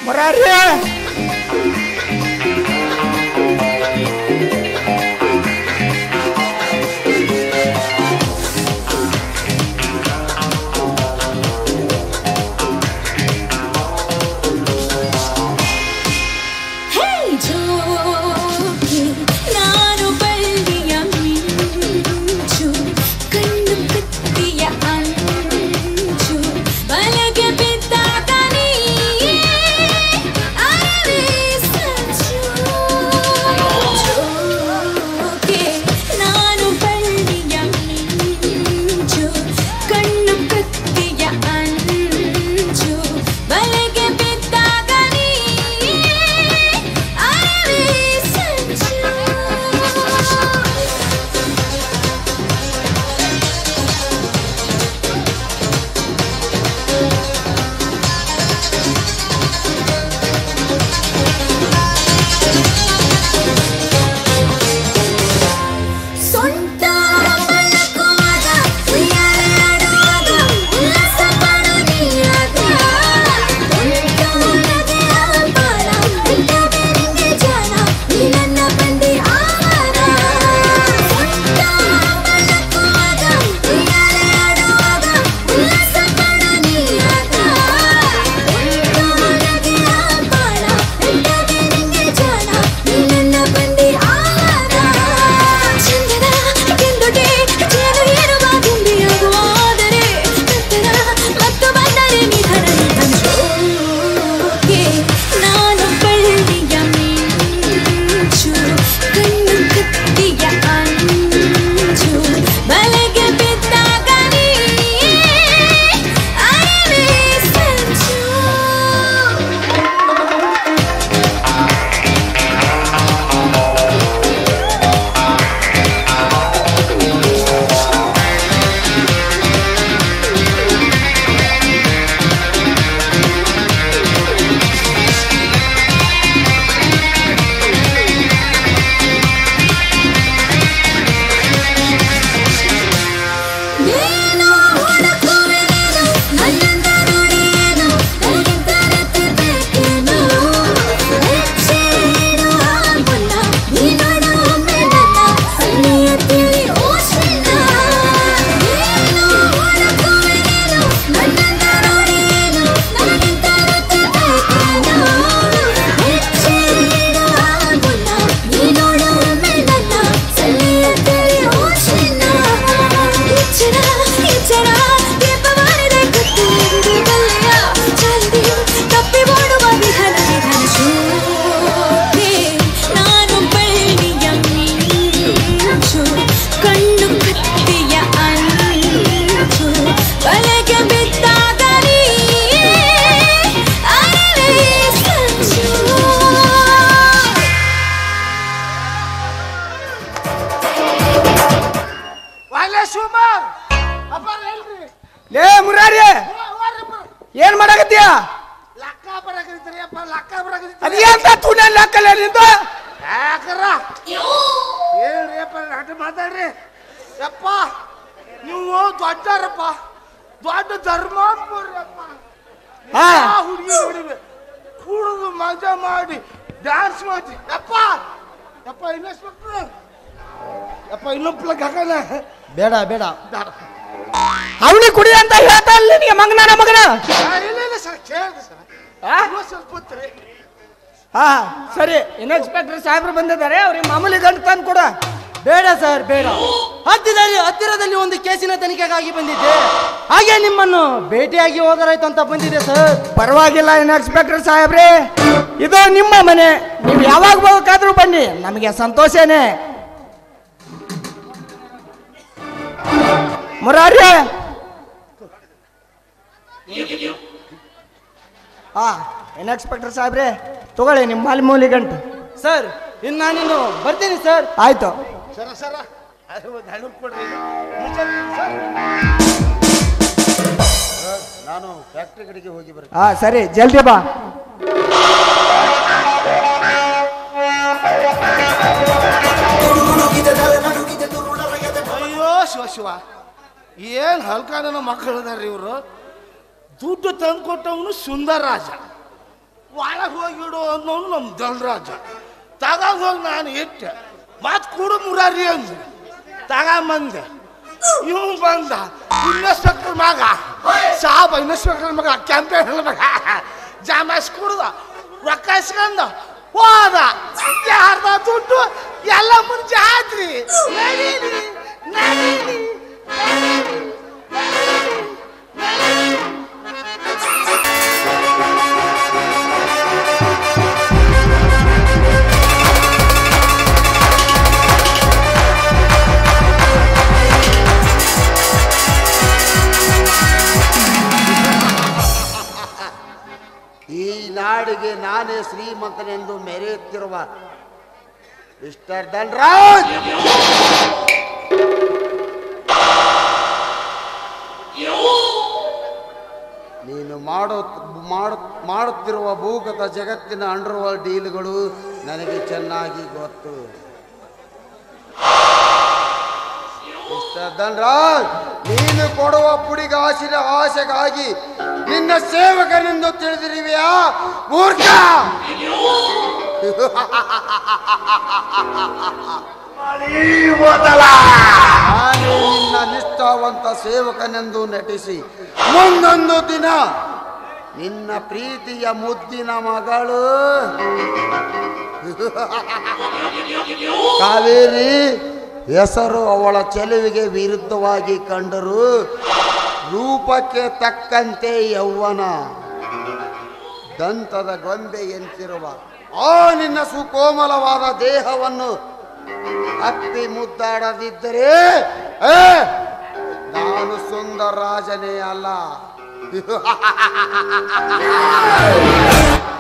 ಮುರಾರಿ ಹೇ ಜೋಗಿ ನಾನು ಬಳ್ಳಿಯ ಮಿಂಚು ಕಣ್ಣು ಕತ್ತಿಯ ಅಂಚು ಬಲೆಗೆ ಬಿದ್ದಾಗ ನೀ ಅರಳಿ ಸಂಚು ಜೋಗಿ ನಾನು ಬಳ್ಳಿಯ ಮಿಂಚು ಕಣ್ಣು ಕತ್ತಿಯ ಅಂಚು ಬಲೆಗೆ ಬಿದ್ದಾಗ ನೀ ಅರಳಿ ಸಂಚು ಸೊಂಟ ಮಲಗುವಾಗ ಉಯ್ಯಾಲೆ ಆಡುವಾಗ ಉಲ್ಲಾಸ ಮಾಡು ನೀರಾಗ ಉಂಟು ನದಿಯ ಪಾಲ ಉಂಟದೆ ನಿಂಗೆ ಜಾಣ ನೀ ನನ್ನ ಬಂದಿ ಆಹಾರ ಸೊಂಟ ಮಲಗುವಾಗ ಉಯ್ಯಾಲೆ ಆಡುವಾಗ ಉಲ್ಲಾಸ ಮಾಡು ನೀರಾಗ ಉಂಟು ನದಿಯ ಪಾಲ ಉಂಟದೆ ನಿಂಗೆ ಜಾಣ ನೀ ನನ್ನ ಬಂದಿ ಆಹಾರ ಚಂದನ ಕೆಂದುಟೆ ಜೇನು ಏರುವ ಗುಂಡಿಯಾಗುವ ಆದರೆ ನಂತರ ಮತ್ತು ಬಂದರೆ ನಿಧನ ನಿಧನೋಗೆ ನಾನು ಬಳ್ಳಿಯ ಮಿಂಚು ಕಣ್ಣು ಕತ್ತಿಯ ಅಂಚು ಬಲೆಗೆ ಬಿದ್ದಾಗ ನೀ ಅರಳಿ ಸಂಚು ಏನೋ ಹುಡುಕುವೆನೇನೋ ನನ್ನಂತ ನೋಡಿ ಏನೋ ನನಗಿಂತ ರತಿಬೇಕೇನೋ ಹೆಚ್ಚೆ ಇಡುವ ಮುನ್ನ ನೀ ನೋಡು ಒಮ್ಮೆ ನನ್ನ ಸನ್ನೆಯ ತಿಳಿ ಓಶನ್ನ ಏನೋ ಹುಡುಕುವೆನೇನೋ ನನ್ನಂತ ನೋಡಿ ಏನೋ ನನಗಿಂತ ರತಿಬೇಕೇನೋ ಹೆಚ್ಚೆ ಇಡುವ ಮುನ್ನ ನೀ ನೋಡು ಒಮ್ಮೆ ನನ್ನ ಸನ್ನೆಯ ತಿಳಿ ಓಶನ್ನ ಎಚ್ಚರ ಎಚ್ಚರ ದೀಪವಾಣಿದೆ ಕತ್ತಲೆಗಿದೆ ಬಲ್ಲೆಯ ಚಾಲನೆಯು ತಪ್ಪಿ ಓಡುವ ವಿಧಾನ ವಿಧಾನ ಶೋಭೆ ನಾನು ಬಳ್ಳಿಯ ಮಿಂಚು ಕಣ್ಣು ಕತ್ತಿಯ ಅಂಚು ಬಲೆಗೆ ಬಿದ್ದಾಗ ನೀ ಅರಳಿ ಸಂಚು ವಾಲೆ ಶಿವಮಾರ್ ಅಪ್ಪ ಹೇಳ್ರಿ ಲೇ ಮುರಾರಿ ಏನ್ ಮಾಡಕತ್ತೀಯ ಲಕ್ಕ ಬರಕತ್ತೀರಿ ಅಪ್ಪ ಲಕ್ಕ ಬರಕತ್ತೀರಿ ಅದೇಂತ ತುನೆ ಲೆಕ್ಕಲ್ಲ ನಿಂದು ಯಾಕರ ಹೇಳ್ರಿ ಅಪ್ಪ ನಾಟ ಮಾತಾಡ್ರಿ ಯಪ್ಪ ನೀವು ದೊಡ್ಡರಪ್ಪ ದೊಡ್ಡ ಧರ್ಮಾತ್ಮರಪ್ಪ ಹಾ. ಹುಡುಗಿ ನೋಡಿವೆ ಕುಡಿದು ಮಜಾ ಮಾಡಿ ಡ್ಯಾನ್ಸ್ ಮಾಡಿ ಯಪ್ಪ ಯಪ್ಪ ಇನ್ಸ್ಪೆಕ್ಟ್ರ್ ಯಪ್ಪ ಇನ್ನೊಂದು ಪ್ಲಗ್ ಹಾಕೋಣ ಬೇಡ ಬೇಡ ಬೇಡ. ಅವನಿಗೆ ಕುಡಿ ಅಂತ ಹೇಳ್ತಾ ಇಲ್ಲ ನಿನಗೆ ಮಗನ ಮಗನ ಆ, ಇಲ್ಲ ಇಲ್ಲ ಸರ್ ಕೇಳಿದೆ ಸರ್ ಆ? ಇನ್ನೂ ಸ್ವಲ್ಪ ಹೊತ್ತು ರೀ. ಹಾ ಸರಿ ಇನ್ಸ್ಪೆಕ್ಟರ್ ಸಾಹೇಬ್ರು ಬಂದಿದ್ದಾರೆ ಅವ್ರಿಗೆ ಮಾಮೂಲಿ ಗಂಟು ತಂದು ಕೊಡ ಬೇಡ ಸರ್ ಬೇಡ ಹತ್ತಿರದಲ್ಲಿ ಹತ್ತಿರದಲ್ಲಿ ಒಂದು ಕೇಸಿನ ತನಿಖೆಗಾಗಿ ಬಂದಿದ್ದೆ ಹಾಗೆ ನಿಮ್ಮನ್ನು ಭೇಟಿಯಾಗಿ ಹೋದರಾಯ್ತು ಅಂತ ಬಂದಿದೆ ಸರ್ ಪರವಾಗಿಲ್ಲ ಇನ್ಸ್ಪೆಕ್ಟರ್ ಸಾಹೇಬ್ರೆ ಇದು ನಿಮ್ಮ ಮನೆ ನೀವು ಯಾವಾಗ ಬೇಕಾದ್ರೂ ಬನ್ನಿ ನಮಗೆ ಸಂತೋಷನೇ ಮುರಾರಿ ಹಾ ಇನ್ಸ್ಪೆಕ್ಟರ್ ಸಾಹೇಬ್ರೆ ತಗೊಳ್ಳಿ ನಿಮ್ಮ ಮಾಲಿ ಗಂಟು ಸರ್ ಇನ್ನು ನಾನಿನ್ನು ಬರ್ತೀನಿ ಸರ್ ಆಯ್ತು ಸರ ಸರ ಅದು ಒಂದು ಹಣ್ಣು ಕೊಡ್ರಿ ಮುಂಚೆ ಸರ್. ನಾನು ಫ್ಯಾಕ್ಟ್ರಿ ಕಡೆಗೆ ಹೋಗಿ ಬರ್ತೀನಿ ಹಾ ಸರಿ ಜಲ್ದಿ ಬಾ ಅಯ್ಯೋ ಶಿವ ಶಿವ ಏನ್ ಹಲ್ಕಾನ ಮಕ್ಕಳು ಅದಾರ್ರಿ ಇವರು ದುಡ್ಡು ತಂದು ಕೊಟ್ಟವನು ಸುಂದರ ರಾಜ ಒಳ ಇಡು ಅನ್ನೋನು ನಮ್ಮ ಧನರಾಜ ತಗೊಂಡೋಗಿ ನಾನು ಇಟ್ಟೆ ಮಾತು ಕೂಡ ಮುರಾರಿ ಅಂದ್ರು ತಗೊಂಬಂದೆ ಇವ್ ಬಂದ ಇನ್ಸ್ಪೆಕ್ಟರ್ ಮಗ ಸಾಬ ಇನ್ಸ್ಪೆಕ್ಟರ್ ಮಗ ಕ್ಯಾಂಪೇನ್ ಮಗ ಜಾಮಾಸ್ ಕುಡ್ದ ರೊಕ್ಕ ಇಸ್ಕೊಂಡ ಹೋದ ಯಾರ್ದ ದುಡ್ಡು ಎಲ್ಲ ಮುಂಚೆ ಆದ್ರಿ ನಡೀರಿ ನಡೀರಿ ನಡೀರಿ ಈ ನಾಡಿಗೆ ನಾನೇ ಶ್ರೀಮಂತನೆಂದು ಮೆರೆಯುತ್ತಿರುವ ಮಿಸ್ಟರ್ ಧನ್ರಾಜ್ ನೀನು ಮಾಡೋ ಮಾಡು ಮಾಡುತ್ತಿರುವ ಭೂಗತ ಜಗತ್ತಿನ ಅಂಡರ್ವರ್ಲ್ಡ್ ಡೀಲ್ಗಳು ನನಗೆ ಚೆನ್ನಾಗಿ ಗೊತ್ತು ಮಿಸ್ಟರ್ ಧನ್ರಾಜ್ ನೀನು ಕೊಡುವ ಪುಡಿಗಾಸಿನ ಆಸೆಗಾಗಿ ನಿನ್ನ ಸೇವಕನೆಂದು ತಿಳಿದಿರುವೆಯಾ ಮೂರ್ಖ ನಾನು ನಿನ್ನ ನಿಷ್ಠಾವಂತ ಸೇವಕನೆಂದು ನಟಿಸಿ ಮುಂದೊಂದು ದಿನ ನಿನ್ನ ಪ್ರೀತಿಯ ಮುದ್ದಿನ ಮಗಳು ಕಾವೇರಿ ಹೆಸರು ಅವಳ ಚೆಲುವಿಗೆ ವಿರುದ್ಧವಾಗಿ ಕಂಡರು ರೂಪಕ್ಕೆ ತಕ್ಕಂತೆ ಯೌವನ ದಂತದ ಗೊಂಬೆ ಎಂತಿರುವ ಆ ನಿನ್ನ ಸುಕೋಮಲವಾದ ದೇಹವನ್ನು ಅಪ್ಪಿ ಮುದ್ದಾಡದಿದ್ದರೆ ಏ, ನಾನು ಸುಂದರ ರಾಜನೇ ಅಲ್ಲ